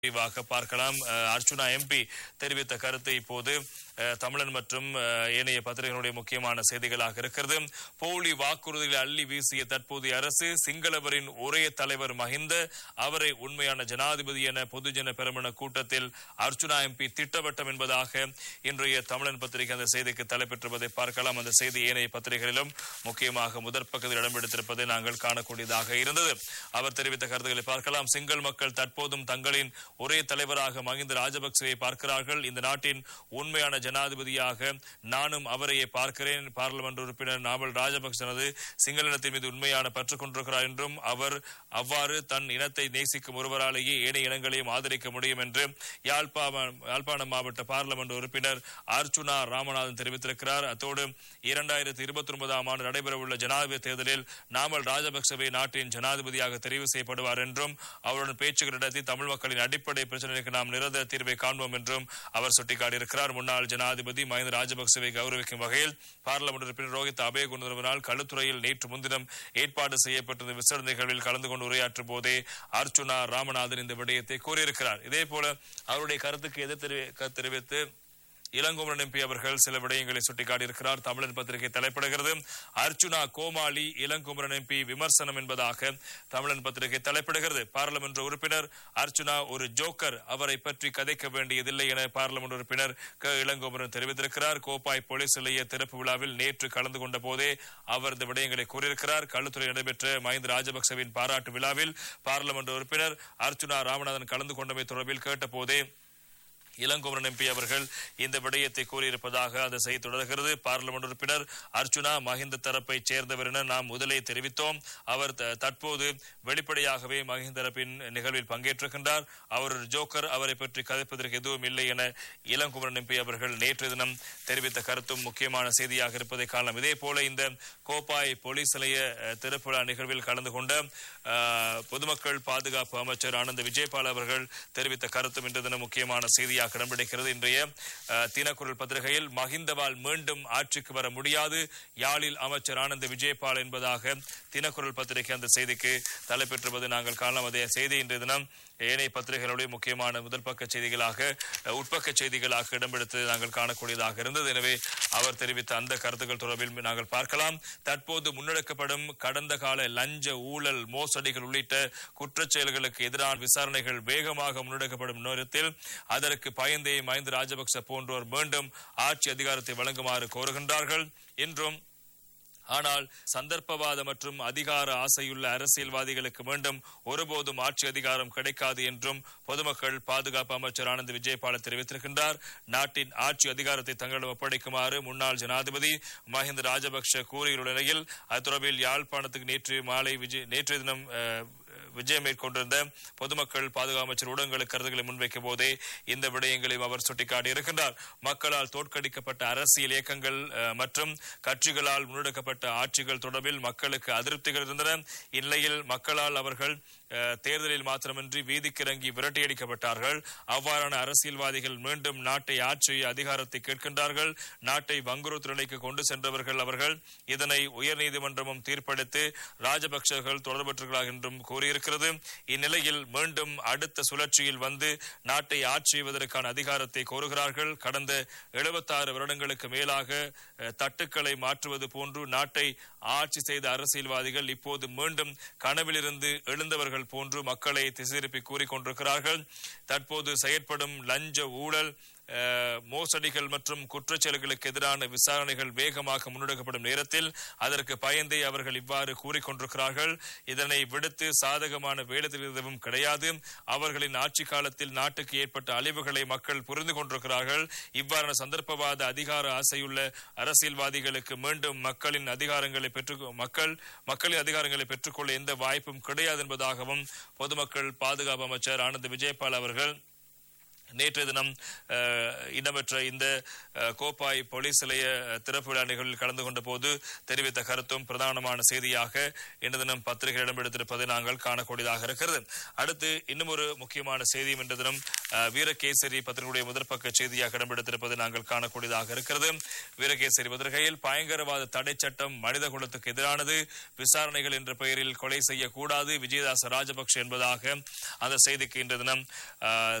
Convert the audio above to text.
விரிவாக பார்க்கலாம் அஹ், அர்ச்சுனா எம்பி தெரிவித்த கருத்து இப்போது அஹ், தமிழன் மற்றும் அஹ், ஏனைய பத்திரிகைகளுடைய முக்கியமான செய்திகளாக இருக்கிறது போலி வாக்குறுதிகளை அள்ளி வீசிய தற்போதைய அரசு சிங்களவரின் ஒரே தலைவர் மஹிந்த அவரை உண்மையான ஜனாதிபதி என பொதுஜன பெருமன கூட்டத்தில் அர்ச்சுனா எம்பி திட்டவட்டம் என்பதாக இன்றைய தமிழன் பத்திரிகை அந்த செய்திக்கு தலைப்பெற்றுவதை பார்க்கலாம் அந்த செய்தி ஏனைய பத்திரிகைகளிலும் முக்கியமாக முதற் பக்கத்தில் இடம்பெடுத்திருப்பதை நாங்கள் காணக்கூடியதாக இருந்தது அவர் தெரிவித்த கருத்துக்களை பார்க்கலாம் சிங்கள் மக்கள் தற்போதும் தங்களின் ஒரே தலைவராக மஹிந்த ராஜபக்சவை பார்க்கிறார்கள் இந்த நாட்டின் உண்மையான ஜனாதிபதியாக நானும் அவரையே பார்க்கிறேன் பார்லிமெண்ட் உறுப்பினர் நாவல் ராஜபக்சனது சிங்கள இனத்தின் மீது உண்மையான பற்று கொண்டிருக்கிறார் என்றும் அவர் அவ்வாறு தன் இனத்தை நேசிக்கும் ஒருவராலேயே ஏனைய இனங்களையும் ஆதரிக்க முடியும் என்று யாழ்ப்பாண யாழ்ப்பாணம் மாவட்ட பார்லிமெண்ட் உறுப்பினர் அர்ச்சுனா ராமநாதன் தெரிவித்திருக்கிறார் அத்தோடு இரண்டாயிரத்தி இருபத்தி ஒன்பதாம் ஆண்டு நடைபெறவுள்ள ஜனாதிபதி தேர்தலில் நாமல் ராஜபக்சவை நாட்டின் ஜனாதிபதியாக தெரிவு செய்யப்படுவார் என்றும் அவருடன் பேச்சுக்கள் நடத்தி தமிழ் மக்களின் அடிப்படை பிரச்சனைகளுக்கு நாம் நிரந்தர தீர்வை காண்போம் என்றும் அவர் சுட்டிக்காட்டியிருக்கிறார் முன்னாள் ஜனாதிபதி மஹிந்த ராஜபக்சவை கௌரவிக்கும் வகையில் பார்லிமெண்ட் உறுப்பினர் ரோஹித் அபயகுணர்வனால் களுத்துறையில் நேற்று முன்தினம் ஏற்பாடு செய்யப்பட்டிருந்த விசேட நிகழ்வில் கலந்து கொண்டு உரையாற்றும் போதே அர்ச்சுனா ராமநாதன் இந்த விடயத்தை கூறியிருக்கிறார் இதே போல அவருடைய கருத்துக்கு எதிர் தெரிவி- கருத்து தெரிவித்து இளங்குமரன் எம்பி அவர்கள் சில விடயங்களை சுட்டிக்காட்டியிருக்கிறார் தமிழன் பத்திரிகை தலைப்பிடுகிறது அர்ச்சுனா கோமாளி இளங்குமரன் எம்பி விமர்சனம் என்பதாக தமிழன் பத்திரிகை தலைப்பிடுகிறது பாராளுமன்ற உறுப்பினர் அர்ச்சுனா ஒரு ஜோக்கர் அவரை பற்றி கதைக்க வேண்டியதில்லை என பாராளுமன்ற உறுப்பினர் க இளங்குமரன் தெரிவித்திருக்கிறார் கோப்பாய் போலீஸ் நிலைய திறப்பு விழாவில் நேற்று கலந்து கொண்ட போதே அவர் இந்த விடயங்களை கூறியிருக்கிறார் களுத்துறை நடைபெற்ற மஹிந்த ராஜபக்சவின் பாராட்டு விழாவில் பாராளுமன்ற உறுப்பினர் அர்ச்சுனா ராமநாதன் கலந்து கொண்டமை தொடர்பில் கேட்டபோதே இளங்குமரன் எம்பி அவர்கள் இந்த விடயத்தை கூறியிருப்பதாக அந்த செய்தி தொடர்கிறது பார்லிமெண்ட் உறுப்பினர் அர்ச்சுனா மஹிந்த தரப்பை சேர்ந்தவர் என நாம் முதலே தெரிவித்தோம் அவர் த- தற்போது வெளிப்படையாகவே மஹிந்த தரப்பின் நிகழ்வில் பங்கேற்றிருக்கின்றார் அவர் ஒரு ஜோக்கர் அவரை பற்றி கதைப்பதற்கு எதுவும் இல்லை என இளங்குமரன் எம்பி அவர்கள் நேற்று தினம் தெரிவித்த கருத்தும் முக்கியமான செய்தியாக இருப்பதை காணலாம் இதே போல இந்த கோப்பாய் போலீஸ் நிலைய அஹ், திறப்புழா நிகழ்வில் கலந்து கொண்ட அஹ், பொதுமக்கள் பாதுகாப்பு அமைச்சர் ஆனந்த் விஜயபால் அவர்கள் தெரிவித்த கருத்தும் இன்று தினம் முக்கியமான செய்தியாக இடம்பிடிக்கிறது இன்றைய அஹ், தினக்குரல் பத்திரிகையில் மஹிந்தவால் மீண்டும் ஆட்சிக்கு வர முடியாது யாழில் அமைச்சர் ஆனந்த் விஜயபால் என்பதாக தினக்குரல் பத்திரிகை அந்த செய்திக்கு தலைப்பெற்றுவது நாங்கள் காணலாம் அதே செய்தி இன்றைய தினம் ஏனைய பத்திரிகைகளுடைய முக்கியமான முதல் பக்க செய்திகளாக அஹ், உட்பக்க செய்திகளாக இடம்பெடுத்து நாங்கள் காணக்கூடியதாக இருந்தது எனவே அவர் தெரிவித்த அந்த கருத்துக்கள் தொடர்பில் நாங்கள் பார்க்கலாம் தற்போது முன்னெடுக்கப்படும் கடந்த கால லஞ்ச ஊழல் மோசடிகள் உள்ளிட்ட குற்றச் செயல்களுக்கு எதிரான விசாரணைகள் வேகமாக முன்னெடுக்கப்படும் நேரத்தில் அதற்கு பயந்தே மஹிந்த ராஜபக்ச போன்றோர் மீண்டும் ஆட்சி அதிகாரத்தை வழங்குமாறு கோருகின்றார்கள் என்றும் ஆனால் சந்தர்ப்பவாத மற்றும் அதிகார ஆசையுள்ள அரசியல்வாதிகளுக்கு மீண்டும் ஒருபோதும் ஆட்சி அதிகாரம் கிடைக்காது என்றும் பொதுமக்கள் பாதுகாப்பு அமைச்சர் ஆனந்த் விஜயபால தெரிவித்திருக்கின்றார் நாட்டின் ஆட்சி அதிகாரத்தை தங்களிடம் ஒப்படைக்குமாறு முன்னாள் ஜனாதிபதி மஹிந்த ராஜபக்ஷ கூறியுள்ள நிலையில் அது தொடர்பில் யாழ்ப்பாணத்துக்கு நேற்று மாலை விஜய் நேற்றைய தினம் அஹ், விஜயம் மேற்கொண்டிருந்த பொதுமக்கள் பாதுகாப்பு அமைச்சர் ஊடகங்களுக்கு கருத்துக்களை முன்வைக்கும் போதே இந்த விடயங்களையும் அவர் சுட்டிக்காட்டி இருக்கின்றார் மக்களால் தோற்கடிக்கப்பட்ட அரசியல் இயக்கங்கள் அஹ், மற்றும் கட்சிகளால் முன்னெடுக்கப்பட்ட ஆட்சிகள் தொடர்பில் மக்களுக்கு அதிருப்திகள் இருந்தன இந்நிலையில் மக்களால் அவர்கள் அஹ், தேர்தலில் மாத்திரமின்றி வீதிக்கு இறங்கி விரட்டியடிக்கப்பட்டார்கள் அவ்வாறான அரசியல்வாதிகள் மீண்டும் நாட்டை ஆட்சி அதிகாரத்தை கேட்கின்றார்கள் நாட்டை வங்குறுத்து நிலைக்கு கொண்டு சென்றவர்கள் அவர்கள் இதனை உயர்நீதிமன்றமும் தீர்ப்பளித்து ராஜபக்சர்கள் தொடர்பற்றுகிறார்கள் என்றும் கூறியிருக்கிறது இந்நிலையில் மீண்டும் அடுத்த சுழற்சியில் வந்து நாட்டை ஆட்சி செய்வதற்கான அதிகாரத்தை கோருகிறார்கள் கடந்த 76 வருடங்களுக்கு மேலாக அஹ், தட்டுக்களை மாற்றுவது போன்று நாட்டை ஆட்சி செய்த அரசியல்வாதிகள் இப்போது மீண்டும் கனவிலிருந்து எழுந்தவர்கள் போன்று மக்களை திசை திருப்பி கூறிக்கொண்டிருக்கிறார்கள் தற்போது செயற்படும் லஞ்ச ஊழல் அஹ், மோசடிகள் மற்றும் குற்றச்செயல்களுக்கு எதிரான விசாரணைகள் வேகமாக முன்னெடுக்கப்படும் நேரத்தில் அதற்கு பயந்தே அவர்கள் இவ்வாறு கூறிக்கொண்டிருக்கிறார்கள் இதனை விடுத்து சாதகமான வேடத்தில் எதுவும் கிடையாது அவர்களின் ஆட்சி காலத்தில் நாட்டுக்கு ஏற்பட்ட அழிவுகளை மக்கள் புரிந்து கொண்டிருக்கிறார்கள் இவ்வாறான சந்தர்ப்பவாத அதிகார ஆசையுள்ள அரசியல்வாதிகளுக்கு மீண்டும் மக்களின் அதிகாரங்களை பெற்று மக்கள் மக்களின் அதிகாரங்களை பெற்றுக்கொள்ள எந்த வாய்ப்பும் கிடையாது என்பதாகவும் பொதுமக்கள் பாதுகாப்பு அமைச்சர் ஆனந்த் விஜயபால் அவர்கள் நேற்றைய தினம் அஹ், இடம்பெற்ற இந்த அஹ், கோப்பாய் போலீஸ் நிலைய திறப்பு விழா நிகழ்வில் கலந்து கொண்ட போது தெரிவித்த கருத்தும் பிரதானமான செய்தியாக இன்று தினம் பத்திரிகை இடம்பெடுத்திருப்பதை நாங்கள் காணக்கூடியதாக இருக்கிறது அடுத்து இன்னும் ஒரு முக்கியமான செய்தியும் இன்று தினம் அஹ், வீரகேசரி பத்திரிகையுடைய முதற்பக்க செய்தியாக இடம்பெடுத்திருப்பதை நாங்கள் காணக்கூடியதாக இருக்கிறது வீரகேசரி பத்திரிகையில் பயங்கரவாத தடை சட்டம் மனித குலத்துக்கு எதிரானது விசாரணைகள் என்ற பெயரில் கொலை செய்யக்கூடாது விஜயதாச ராஜபக்ஷ என்பதாக அந்த செய்திக்கு இன்று தினம் அஹ்,